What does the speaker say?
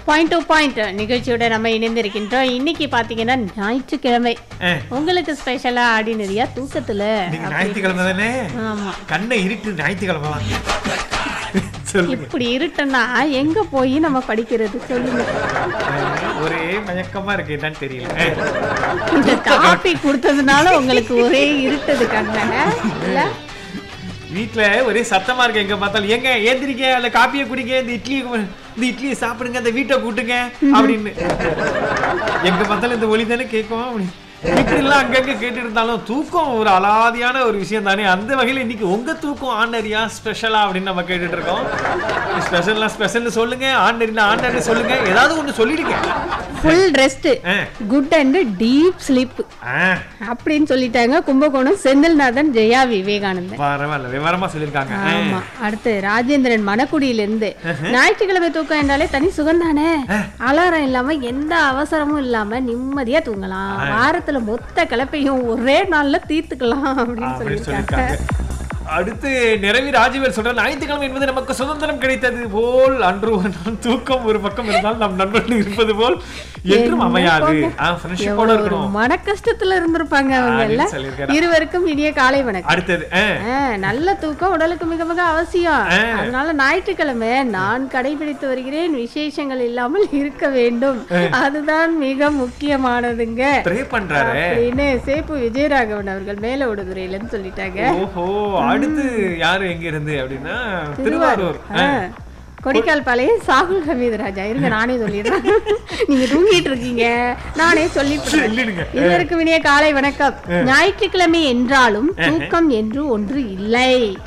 Point to point நிகழ்ச்சியோட நம்ம இணைந்திருக்கின்றோம் இன்னைக்கு பாத்தீங்கன்னா ஞாயிற்றுக்கிழமை ஆ, உங்களுக்கு ஸ்பெஷலா ஆடினரியா தூக்கத்துல இன்னைக்கு ஞாயிற்றுக்கிழமை தானே ஆமா கண்ணை இருட்டு ஞாயிற்றுக்கிழமை தான் சொல்லுங்க இப்படி இருட்டுன்னா எங்க போய் நம்ம படிக்கிறது சொல்லுங்க ஆ, ஒரே மயக்கமா இருக்கு என்னன்னு தெரியல ஆ, இந்த டாபிக் கொடுத்ததுனால உங்களுக்கு ஒரே இருட்டது கண்ண இல்ல வீட்ல ஒரே சத்தமா இருக்கு எங்க பார்த்தாலும் ஏங்க ஏந்திரிக்க அந்த காப்பியை குடிங்க இந்த இட்லி இந்த இட்லியை சாப்பிடுங்க அந்த வீட்டை கூட்டுங்க அப்படின்னு எங்க பார்த்தாலும் இந்த ஒலி தானே கேட்கும் அப்படி இப்படி எல்லாம் அங்கங்க கேட்டு இருந்தாலும் தூக்கம் ஒரு அலாதியான ஒரு விஷயம் தானே அந்த வகையில இன்னைக்கு உங்க தூக்கம் ஆண்டரியா ஸ்பெஷலா அப்படின்னு நம்ம கேட்டுட்டு இருக்கோம் ஸ்பெஷல்னா ஸ்பெஷல்னு சொல்லுங்க ஆண்டரினா ஆண்டரி சொல்லுங்க ஏதாவது ஒண்ணு சொல்லிடுங்க ஃபுல் ரெஸ்ட் ஆ, குட் அண்ட் டீப் ஸ்லீப் ஆ, அப்படின்னு சொல்லிட்டாங்க கும்பகோணம் செந்தில்நாதன் ஜெயா விவேகானந்தன் பரவாயில்ல விவரமா சொல்லியிருக்காங்க ஆ. ஆமா அடுத்து ராஜேந்திரன் மணக்குடியில இருந்து ஞாயிற்றுக்கிழமை தூக்கம் என்றாலே தனி சுகம்தானே அலாரம் இல்லாம எந்த அவசரமும் இல்லாம நிம்மதியா தூங்கலாம் வாரத்துல மொத்த கிளப்பையும் ஒரே நாள்ல தீர்த்துக்கலாம் அப்படின்னு அப்படின்னு சொல்லியிருக்காங்க சொல்லியிருக்காங்க அடுத்து நிறைவி ராஜீவர் சொல்ற ஞாயிற்றுக்கிழமை என்பது நமக்கு சுதந்திரம் கிடைத்தது போல் அன்று ஒரு நாள் தூக்கம் ஒரு பக்கம் இருந்தால் நம் நண்பர்கள் இருப்பது போல் என்றும் அமையாது ஃப்ரெண்ட்ஷிப்போட எவ்வளவு ஒரு இருக்கணும் மன கஷ்டத்துல இருந்திருப்பாங்க அவங்க அப்படின்னு எல்லாம் சொல்லியிருக்காரு. இருவருக்கும் இனிய காலை வணக்கம் அடுத்தது ஆ, ஆ, நல்ல தூக்கம் உடலுக்கு மிக மிக அவசியம் அதனால ஞாயிற்றுக்கிழமை நான் கடைபிடித்து வருகிறேன் விசேஷங்கள் இல்லாமல் இருக்க வேண்டும் அதுதான் மிக முக்கியமானதுங்க ப்ரே பண்றாரு அப்படின்னு சேப்பு விஜயராகவன் அவர்கள் மேல விடுதுறையிலன்னு சொல்லிட்டாங்க ஓஹோ அடுத்து யாரு எங்க இருந்து அப்படின்னா திருவாரூர் ஆ, கொடிக்கால் பாளையம் சாகுல் ஹமீது ராஜா இருங்க நானே சொல்லிடுறேன் நீங்க தூங்கிட்டு இருக்கீங்க நானே சொல்லிவிடுறேன் சொல்லிடுங்க இதற்கு இனிய காலை வணக்கம் ஞாயிற்றுக்கிழமை என்றாலும் தூக்கம் என்று ஒன்று இல்லை